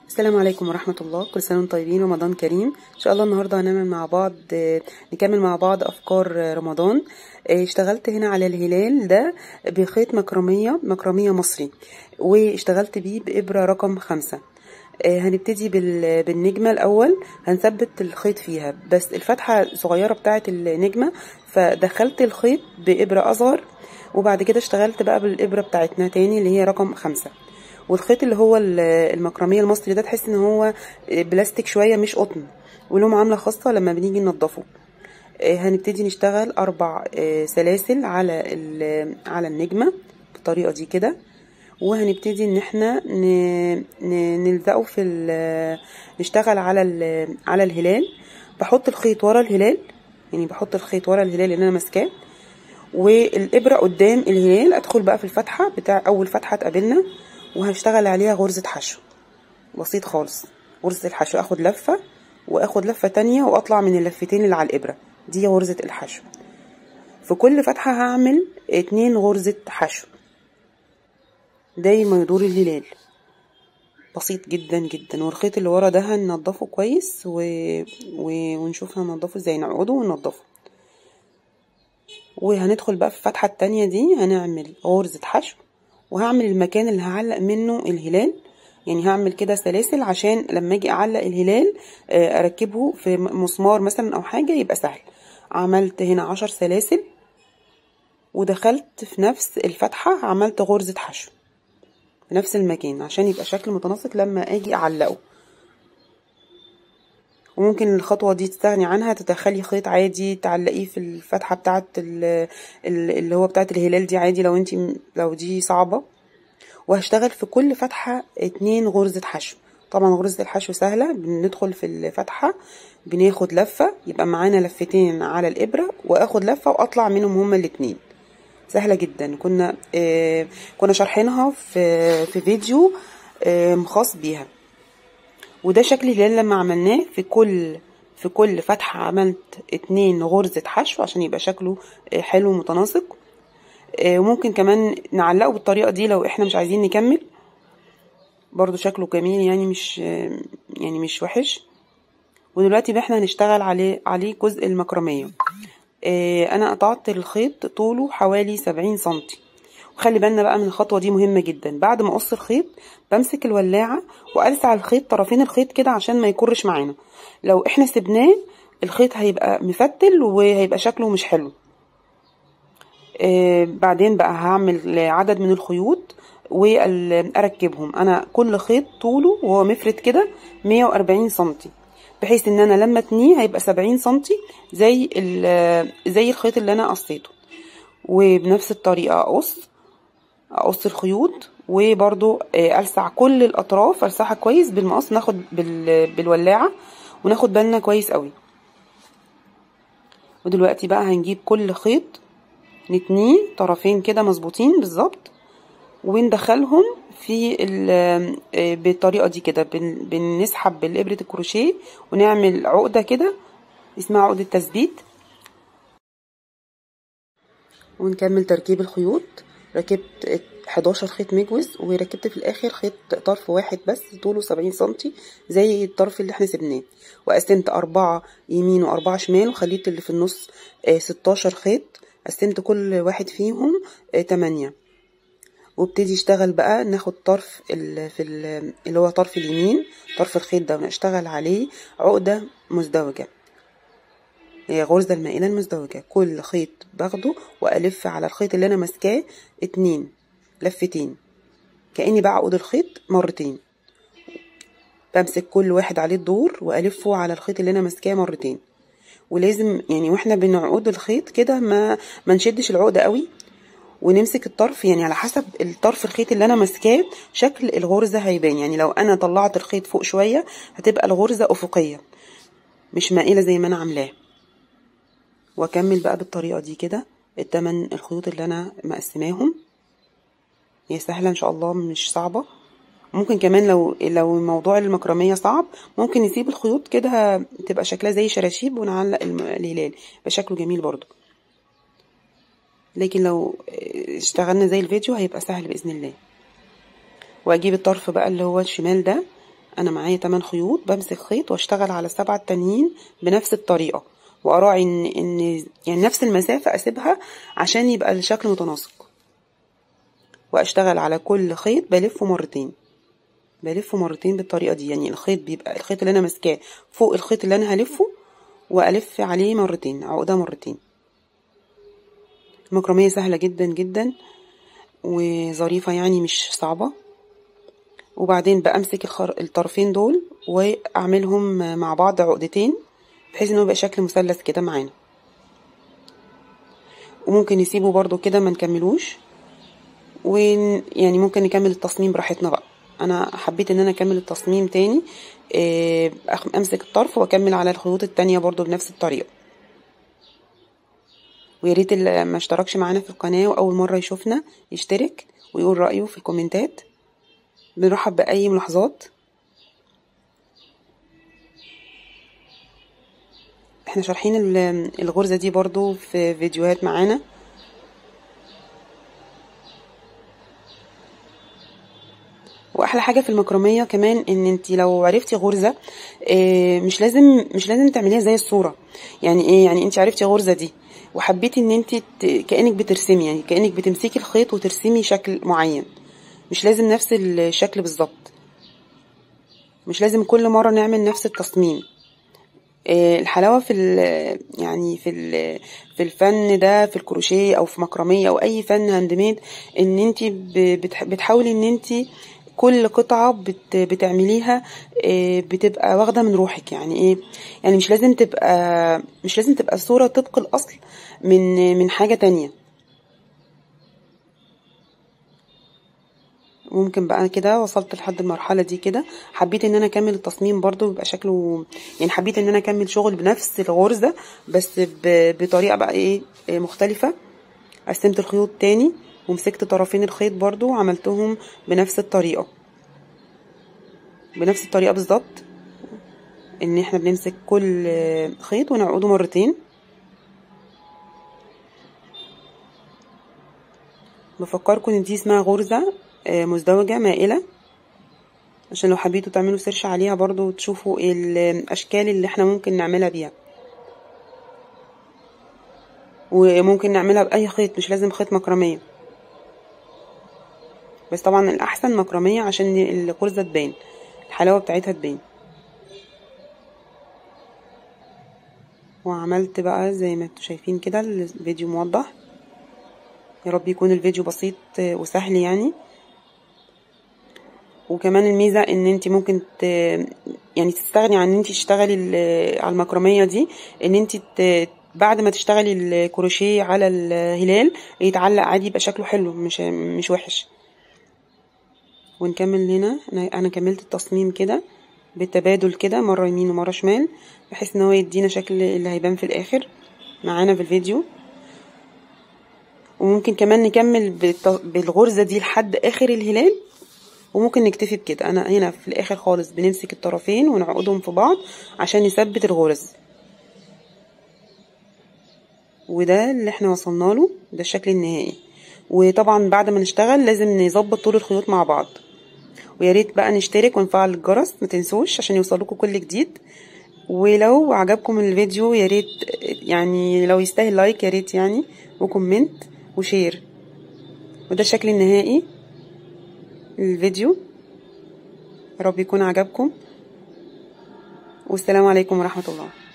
السلام عليكم ورحمة الله كل سنة وانتم طيبين رمضان كريم ان شاء الله النهاردة هنعمل مع بعض آه، نكمل مع بعض افكار آه، رمضان آه، اشتغلت هنا على الهلال ده بخيط مكرمية مكرمية مصري واشتغلت بيه بإبرة رقم خمسة آه، هنبتدي بال- بالنجمة الأول هنثبت الخيط فيها بس الفتحة صغيرة بتاعة النجمة فدخلت الخيط بإبرة أصغر وبعد كده اشتغلت بقى بالإبرة بتاعتنا تاني اللي هي رقم خمسة والخيط اللي هو ال- المكرمية المصري ده تحس ان هو بلاستيك شوية مش قطن وله معاملة خاصة لما بنيجي ننضفه آه، هنبتدي نشتغل أربع آه، سلاسل على ال- على النجمة بالطريقة دي كده وهنبتدي ان احنا ن- ن- نلزقه في ال- نشتغل على ال- على الهلال بحط الخيط ورا الهلال يعني بحط الخيط ورا الهلال اللي انا ماسكاه والابره قدام الهلال ادخل بقى في الفتحه بتاع اول فتحه تقابلنا وهشتغل عليها غرزه حشو بسيط خالص غرزه الحشو اخد لفه واخد لفه تانية واطلع من اللفتين اللي على الابره دي غرزه الحشو في كل فتحه هعمل اتنين غرزه حشو زي ما يدور الهلال بسيط جدا جدا والخيط اللي ورا ده هننضفه كويس و... و... ونشوف هننضفه ازاي نعقده وننضفه وهندخل بقى في الفتحة التانية دي هنعمل غرزة حشو وهعمل المكان اللي هعلق منه الهلال يعني هعمل كده سلاسل عشان لما اجي اعلق الهلال آه، اركبه في م- مسمار مثلا او حاجة يبقى سهل عملت هنا عشر سلاسل ودخلت في نفس الفتحة عملت غرزة حشو في نفس المكان عشان يبقى شكل متناسق لما اجي اعلقه وممكن الخطوة دي تستغني عنها تدخلي خيط عادي تعلقيه في الفتحة بتاعة ال- ال- اللي هو بتاعة الهلال دي عادي لو انتي لو دي صعبة وهشتغل في كل فتحة اتنين غرزة حشو طبعا غرزة الحشو سهلة بندخل في الفتحة بناخد لفة يبقى معانا لفتين على الإبرة وآخد لفة وأطلع منهم هما الاتنين سهلة جدا كنا آه كنا شارحينها في في فيديو آه خاص بيها وده شكل الهلال لما عملناه في كل في كل فتحة عملت اتنين غرزة حشو عشان يبقى شكله آه، حلو ومتناسق آه، وممكن كمان نعلقه بالطريقة دي لو احنا مش عايزين نكمل برضو شكله جميل يعني مش آه، يعني مش وحش ودلوقتي بقى احنا هنشتغل عليه عليه جزء المكرمية آه، انا قطعت الخيط طوله حوالي سبعين سنتي وخلي بالنا بقى من الخطوة دي مهمة جدا بعد ما اقص الخيط بمسك الولاعة والسع الخيط طرفين الخيط كده عشان ما يكرش معانا لو احنا سبناه الخيط هيبقى مفتل وهيبقى شكله مش حلو آه، بعدين بقى هعمل عدد من الخيوط واركبهم انا كل خيط طوله وهو مفرد كده 140 سنتي بحيث ان انا لما اتنيه هيبقى 70 سنتي زي ال- زي الخيط اللي انا قصيته وبنفس الطريقه اقص اقص الخيوط وبرضو آه، السع كل الاطراف السعها كويس بالمقص ناخد بال- بالولاعه وناخد بالنا كويس قوي ودلوقتي بقى هنجيب كل خيط نتنيه طرفين كده مظبوطين بالظبط وندخلهم في ال- آه، بالطريقه دي كده بن- بنسحب بالابره الكروشيه ونعمل عقده كده اسمها عقده تثبيت ونكمل تركيب الخيوط ركبت 11 خيط مجوز وركبت في الاخر خيط طرف واحد بس طوله 70 سنتي زي الطرف اللي احنا سبناه وقسمت أربعة يمين وأربعة شمال وخليت اللي في النص آه، 16 خيط قسمت كل واحد فيهم آه، 8 وابتدي اشتغل بقى ناخد طرف ال- في ال- اللي هو طرف اليمين طرف الخيط ده ونشتغل عليه عقدة مزدوجة هي غرزة المائلة المزدوجة كل خيط باخده وألف على الخيط اللي أنا ماسكاه اتنين لفتين كأني بعقد الخيط مرتين بمسك كل واحد عليه الدور وألفه على الخيط اللي أنا ماسكاه مرتين ولازم يعني واحنا بنعقد الخيط كده ما ما نشدش العقدة قوي ونمسك الطرف يعني على حسب الطرف الخيط اللي انا ماسكاه شكل الغرزة هيبان يعني لو انا طلعت الخيط فوق شوية هتبقى الغرزة افقية مش مائلة زي ما انا عاملاه واكمل بقى بالطريقه دي كده التمن الخيوط اللي انا مقسماهم هي سهله ان شاء الله مش صعبه ممكن كمان لو لو موضوع المكرميه صعب ممكن نسيب الخيوط كده تبقى شكلها زي شراشيب ونعلق الم- الهلال يبقى شكله جميل برضو لكن لو اشتغلنا زي الفيديو هيبقى سهل باذن الله واجيب الطرف بقى اللي هو الشمال ده انا معايا 8 خيوط بمسك خيط واشتغل على السبعه التانيين بنفس الطريقه واراعي ان ان يعني نفس المسافه اسيبها عشان يبقى الشكل متناسق واشتغل على كل خيط بلفه مرتين بلفه مرتين بالطريقه دي يعني الخيط بيبقى الخيط اللي انا ماسكاه فوق الخيط اللي انا هلفه والف عليه مرتين عقده مرتين المكرميه سهله جدا جدا وظريفه يعني مش صعبه وبعدين بمسك الخر... الطرفين دول واعملهم مع بعض عقدتين بحيث انه يبقى شكل مثلث كده معانا وممكن نسيبه برضو كده ما نكملوش ويعني ممكن نكمل التصميم براحتنا بقى انا حبيت ان انا اكمل التصميم تاني امسك الطرف واكمل على الخيوط التانية برضو بنفس الطريقة ويا ريت اللي ما اشتركش معانا في القناة واول مرة يشوفنا يشترك ويقول رأيه في الكومنتات بنرحب بأي ملاحظات احنا شارحين الغرزة دي برضو في فيديوهات معانا واحلى حاجه في المكرميه كمان ان انت لو عرفتي غرزه مش لازم مش لازم تعمليها زي الصوره يعني ايه يعني انت عرفتي غرزه دي وحبيتي ان انت كانك بترسمي يعني كانك بتمسكي الخيط وترسمي شكل معين مش لازم نفس الشكل بالظبط مش لازم كل مره نعمل نفس التصميم الحلاوه في يعني في في الفن ده في الكروشيه او في مكرميه او اي فن هاند ميد ان انت بتحاولي ان انت كل قطعة بت بتعمليها بتبقى واخدة من روحك يعني ايه يعني مش لازم تبقى مش لازم تبقى صورة طبق الأصل من من حاجة تانية ممكن بقى كده وصلت لحد المرحلة دي كده حبيت ان انا اكمل التصميم برضو يبقى شكله يعني حبيت ان انا اكمل شغل بنفس الغرزة بس بطريقة بقى ايه مختلفة قسمت الخيوط تاني ومسكت طرفين الخيط برضو وعملتهم بنفس الطريقة بنفس الطريقة بالظبط ان احنا بنمسك كل خيط ونعقده مرتين بفكركم ان دي اسمها غرزة مزدوجة مائلة عشان لو حبيتوا تعملوا سيرش عليها برضو وتشوفوا الاشكال اللي احنا ممكن نعملها بيها وممكن نعملها باي خيط مش لازم خيط مكرميه بس طبعا الاحسن مكرميه عشان الغرزه تبان الحلاوه بتاعتها تبان وعملت بقى زي ما انتوا شايفين كده الفيديو موضح يا رب يكون الفيديو بسيط وسهل يعني وكمان الميزه ان انت ممكن ت... يعني تستغني عن ان انت تشتغلي على المكرميه دي ان انت ت... بعد ما تشتغلي الكروشيه على الهلال يتعلق عادي يبقى شكله حلو مش مش وحش ونكمل هنا انا انا كملت التصميم كده بالتبادل كده مره يمين ومره شمال بحيث ان هو يدينا شكل اللي هيبان في الاخر معانا في الفيديو وممكن كمان نكمل بالغرزه دي لحد اخر الهلال وممكن نكتفي بكده انا هنا في الاخر خالص بنمسك الطرفين ونعقدهم في بعض عشان نثبت الغرز وده اللي احنا وصلنا له ده الشكل النهائي وطبعا بعد ما نشتغل لازم نظبط طول الخيوط مع بعض ويا ريت بقى نشترك ونفعل الجرس ما تنسوش عشان يوصلكم كل جديد ولو عجبكم الفيديو يا ريت يعني لو يستاهل لايك يا ريت يعني وكومنت وشير وده الشكل النهائي للفيديو يا رب يكون عجبكم والسلام عليكم ورحمه الله